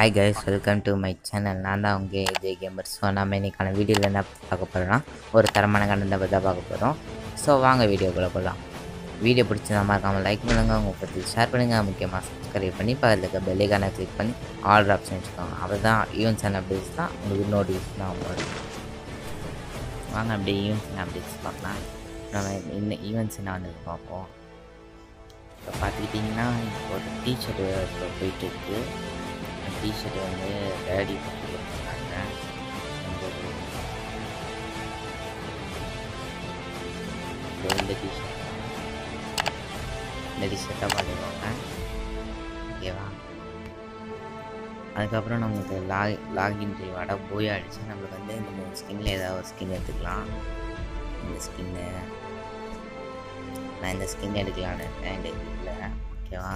hi guys welcome to my channel நான் தான் உங்கள் விஜய் கேமர் ஸோ நம்ம இன்னைக்கான வீடியோவில் என்ன பார்க்க போகிறோம்னா ஒரு தரமான கண்டத்தை பற்றி தான் பார்க்க போகிறோம் ஸோ வாங்க வீடியோக்குள்ளே போகலாம் வீடியோ பிடிச்சதா மறக்காமல் லைக் பண்ணுங்கள் உங்கள் பற்றி ஷேர் பண்ணுங்கள் முக்கியமாக சப்ஸ்கிரைப் பண்ணி பக்கத்தில் இருக்க பெல்லைக்கான கிளிக் பண்ணி ஆல் ஆப்ஷன் வச்சுக்கோங்க அப்போ தான் ஈவெண்ட்ஸ் அண்ட் அப்டேட்ஸ் தான் உங்களுக்கு நோட்டிஃபிகேஷன் ஆகும் வரும் வாங்க அப்படியே ஈவெண்ட்ஸ் அண்ட் அப்டேட்ஸ் பார்க்கலாம் நம்ம இந்த ஈவெண்ட்ஸ் என்ன வந்து பார்ப்போம் இப்போ பார்த்துக்கிட்டிங்கன்னா இப்போ ஒரு டிஷர்ட் இப்போ போயிட்டு இருக்கு டிஷர்ட் வந்து டேடி போட்டு கொடுத்துருக்காங்க இந்த டிஷர்ட் இந்த டிஷர்ட்டாக பார்த்துக்கோங்க ஓகேவா அதுக்கப்புறம் நமக்கு லாக் லாகின் ரிவார்டாக போய் அடிச்சு நம்மளுக்கு வந்து இந்த மூணு ஸ்கின்ல ஏதாவது ஒரு ஸ்கின் எடுத்துக்கலாம் இந்த ஸ்கின்னு நான் இந்த ஸ்கின் எடுக்கலான்னு இருக்கேன் இல்லை ஓகேவா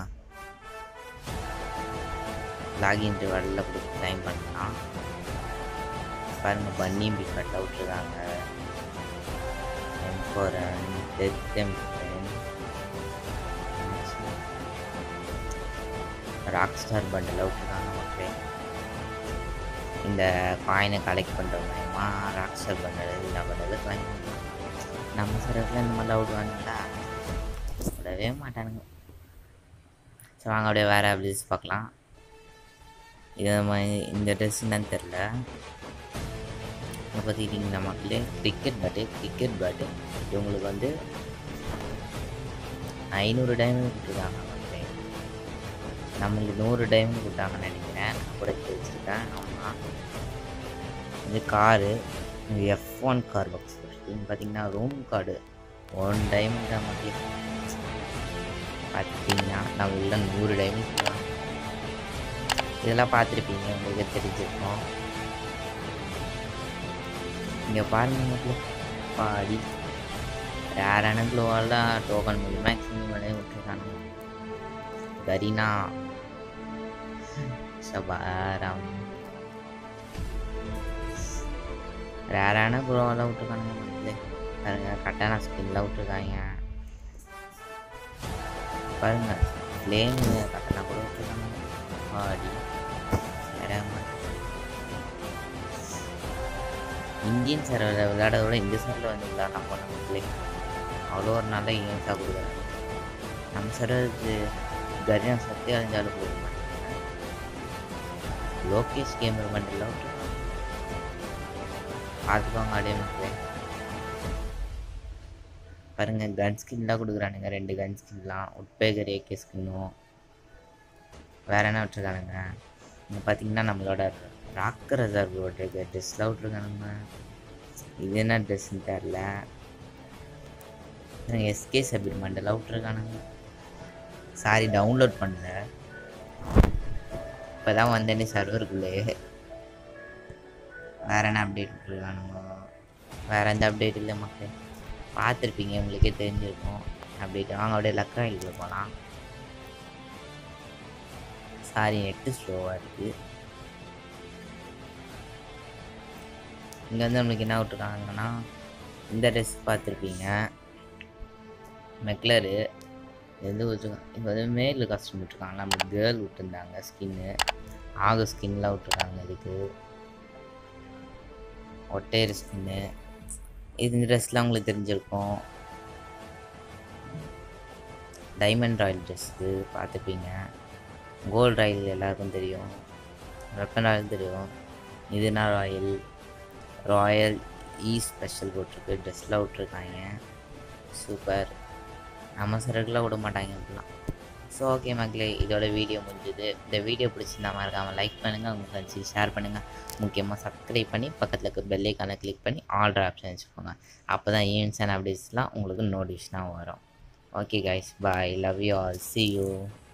லாகின் ரிவார்டில் கொடுத்து டைம் பண்ணலாம் பாருங்க பன்னி இப்படி கட் அவுட் இருக்காங்க எம்போரன் டெத் டெம்பன் ராக் ஸ்டார் பண்டில் விட்டுருக்காங்க மக்களே இந்த காயினை கலெக்ட் பண்ணுற மூலயமா ராக் ஸ்டார் பண்டல் எல்லா பண்டலும் கிளைம் பண்ணலாம் நம்ம சரத்தில் இந்த மாதிரிலாம் விடுவானுங்களா விடவே மாட்டானுங்க சரி வாங்க அப்படியே வேறு அப்டேட்ஸ் பார்க்கலாம் இது நம்ம இந்த ட்ரெஸ் என்னன்னு தெரில இப்போ பார்த்துக்கிட்டிங்கன்னா மக்களே கிரிக்கெட் பேட்டு கிரிக்கெட் பேட்டு இவங்களுக்கு வந்து ஐநூறு டைமண்ட் கொடுத்துருக்காங்க மக்களே நம்மளுக்கு நூறு டைமண்ட் கொடுத்தாங்கன்னு நினைக்கிறேன் கூட வச்சுருக்கேன் ஆமாம் இது car F one car box இருக்குது பார்த்தீங்கன்னா ரூம் கார்டு ஒன் டைமண்ட் தான் மக்களே பார்த்தீங்கன்னா நம்ம உள்ள நூறு டைமண்ட் இதெல்லாம் பார்த்துருப்பீங்க உங்களுக்கு தெரிஞ்சிருக்கும் இங்கே பாருங்க மக்கள் பாடி ரேரான க்ளோவெல்லாம் டோக்கன் மூலியமாக மேக்ஸிமம் விளைய விட்டுருக்காங்க கரீனா சபாரம் ரேரான க்ளோவெல்லாம் விட்டுருக்கானுங்க மக்களே பாருங்க கட்டான ஸ்கின்லாம் விட்டுருக்காங்க பாருங்க ஃப்ளேம் கட்டணா கூட விட்டுருக்காங்க பாடி இந்தியன் சர்வரில் விளையாடுறத விட இந்த சர்வரில் வந்து விளையாடலாம் போன மக்களே அவ்வளோ ஒரு நல்ல ஈவெண்ட்ஸாக கொடுக்குறாங்க நம்ம சர்வருக்கு கரியம் சக்தி அழிஞ்சாலும் கொடுக்க மாட்டாங்க லோகேஷ் கேமர் மண்டில் பார்த்துக்கோங்க அப்படியே மக்களே பாருங்க கன் ஸ்கின்லாம் கொடுக்குறானுங்க ரெண்டு கன் ஸ்கின்லாம் உட்பேகர் ஏகே ஸ்கின்னும் வேற என்ன விட்டுருக்கானுங்க இங்கே பார்த்தீங்கன்னா நம்மளோட ராக் ரெசர்வ் விட்ருக்கு ட்ரெஸ்லாம் விட்ருக்கானுங்க இது என்ன ட்ரெஸ்ன்னு தெரில எஸ்கே சபிட் மண்டெல்லாம் விட்ருக்கானுங்க சாரி டவுன்லோட் பண்ணல இப்போ தான் வந்தேனே சர்வருக்குள்ளே வேற என்ன அப்டேட் விட்ருக்கானுங்க வேற எந்த அப்டேட் இல்லை மக்களே பார்த்துருப்பீங்க உங்களுக்கே தெரிஞ்சிருக்கும் அப்டேட் வாங்க அப்படியே லக்காயிலுக்குள்ள போகலாம் சாரி நெட்டு ஸ்லோவாக இருக்குது இங்கே வந்து நம்மளுக்கு என்ன விட்ருக்காங்கன்னா இந்த ட்ரெஸ் பார்த்துருப்பீங்க மெக்லரு எது விட்டுருக்காங்க இப்போ வந்து மேல் கஸ்டம் விட்ருக்காங்க நம்ம கேர்ள் விட்டுருந்தாங்க ஸ்கின்னு ஆக ஸ்கின்லாம் விட்ருக்காங்க இதுக்கு ஒட்டேர் ஸ்கின்னு இது இந்த ட்ரெஸ்லாம் உங்களுக்கு தெரிஞ்சிருக்கும் டைமண்ட் ராயல் ட்ரெஸ்ஸு பார்த்துப்பீங்க கோல்ட் ராயல் எல்லாருக்கும் தெரியும் வெப்பன் ராயல் தெரியும் இதுனா ராயல் ராயல் இ ஸ்பெஷல் போட்டிருக்கு ட்ரெஸ்லாம் விட்ருக்காங்க சூப்பர் நம்ம சரக்குலாம் விட மாட்டாங்க அப்படிலாம் ஸோ ஓகே மக்களே இதோட வீடியோ முடிஞ்சுது இந்த வீடியோ பிடிச்சிருந்தா மறக்காமல் லைக் பண்ணுங்கள் உங்கள் ஃப்ரெண்ட்ஸுக்கு ஷேர் பண்ணுங்கள் முக்கியமாக சப்ஸ்கிரைப் பண்ணி பக்கத்தில் இருக்க பெல்லைக்கான கிளிக் பண்ணி ஆல்ட்ரு ஆப்ஷன் வச்சுக்கோங்க அப்போ தான் ஈவெண்ட்ஸ் அண்ட் அப்டேட்ஸ்லாம் உங்களுக்கு நோட்டிஃபிகேஷனாக வரும் okay guys bye love you all see you